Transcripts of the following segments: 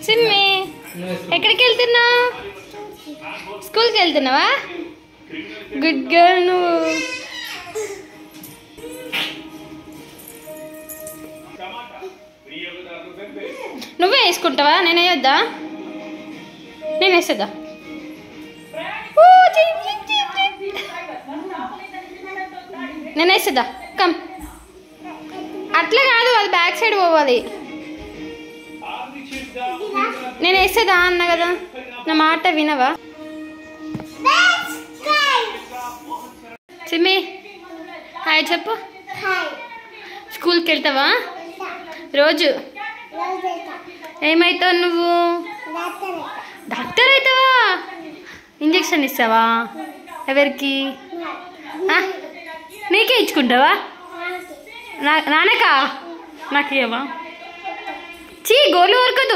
సిమ్మి ఎక్కడికి వెళ్తున్నావు స్కూల్కి వెళ్తున్నావా గుడ్ గర్ల్ నువ్వు నువ్వే వేసుకుంటావా నేను వేయొద్దా నేను వేసేద్దా ఊ, చి, చి, చి, చి. నేను వేసేద్దా కమ్ అట్లా కాదు అది బ్యాక్ సైడ్ పోవాలి నేను వేసేదా అన్న కదా నా మాట వినవా సిమ్మి హాయ్ చెప్పు స్కూల్కి వెళ్తావా రోజు ఏమవుతావు నువ్వు డాక్టర్ అవుతావా ఇంజెక్షన్ ఇస్తావా ఎవరికి ఆ? నీకే ఇచ్చుకుంటావా నా నాన్నకా నాకు ఇవ్వవా చీ గోలు ఊరకదు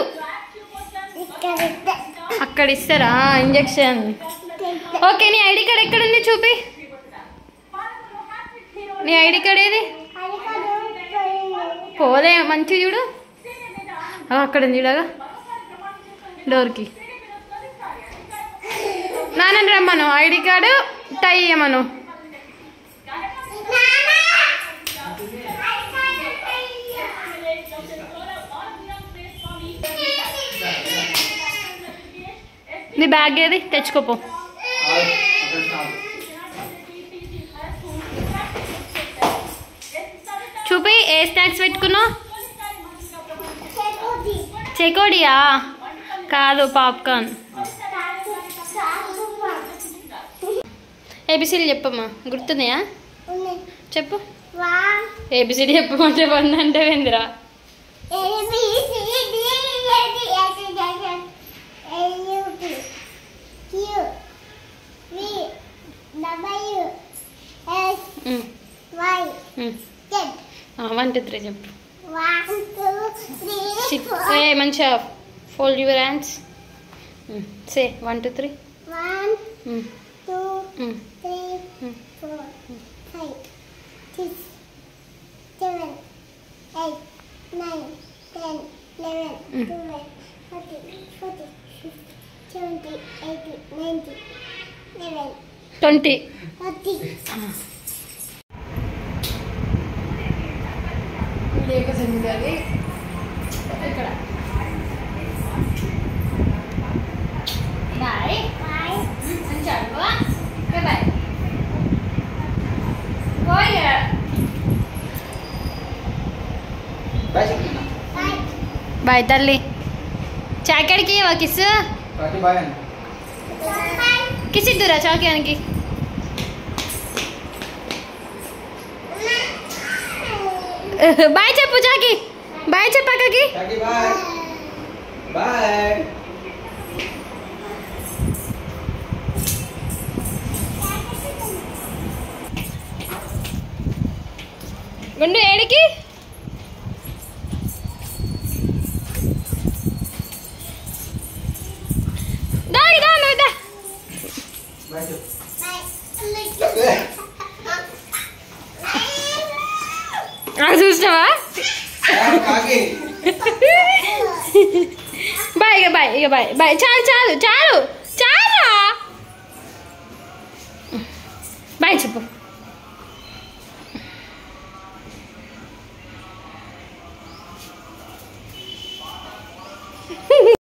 అక్కడ ఇస్తారా ఇంజెక్షన్ ఓకే నీ ఐడి కార్డ్ ఎక్కడుంది చూపి నీ ఐడి కార్డ్ ఏది పోదే మంచి చూడు అగో అక్కడ ఉంది చూడగా డోర్కి నాన్నని రమ్మను ఐడి కార్డు టై ఇయ్యమను నీ బ్యాగ్ ఏది తెచ్చుకోపో చూపి ఏ స్నాక్స్ పెట్టుకున్నావు చెకోడియా కాదు పాప్కార్న్ ఏబిసిడి చెప్పమ్మా గుర్తున్నాయా చెప్పు ఏబిసిడి చెప్పమంటే వన్ అంటే వేందిరా వన్ టూ త్రీ చెప్పు Sit. ఏ మంచిగా fold your hands say one two three twenty ఇక్కడ బాయ్ మంచిగా ఆడుకోవా బాయ్ బాయ్ బాయ్ తల్లి చాకెడికి ఇవ్వ కిస్ కిస్ ఇద్దురా చాక్యానికి బాయ్ చెప్పు చాకి బాయ్ చెప్పక్కకి బాయ్ బాయ్ గుండు ఏడికి దాడి దా నువ్వు దా బాయ్ చెప్పు ఆ, చూసినావా కాకి బాయ్ ఇక బాయ్ ఇక బాయ్ బాయ్ చాలు చాలు చాలు చాలా బాయ్ చెప్పు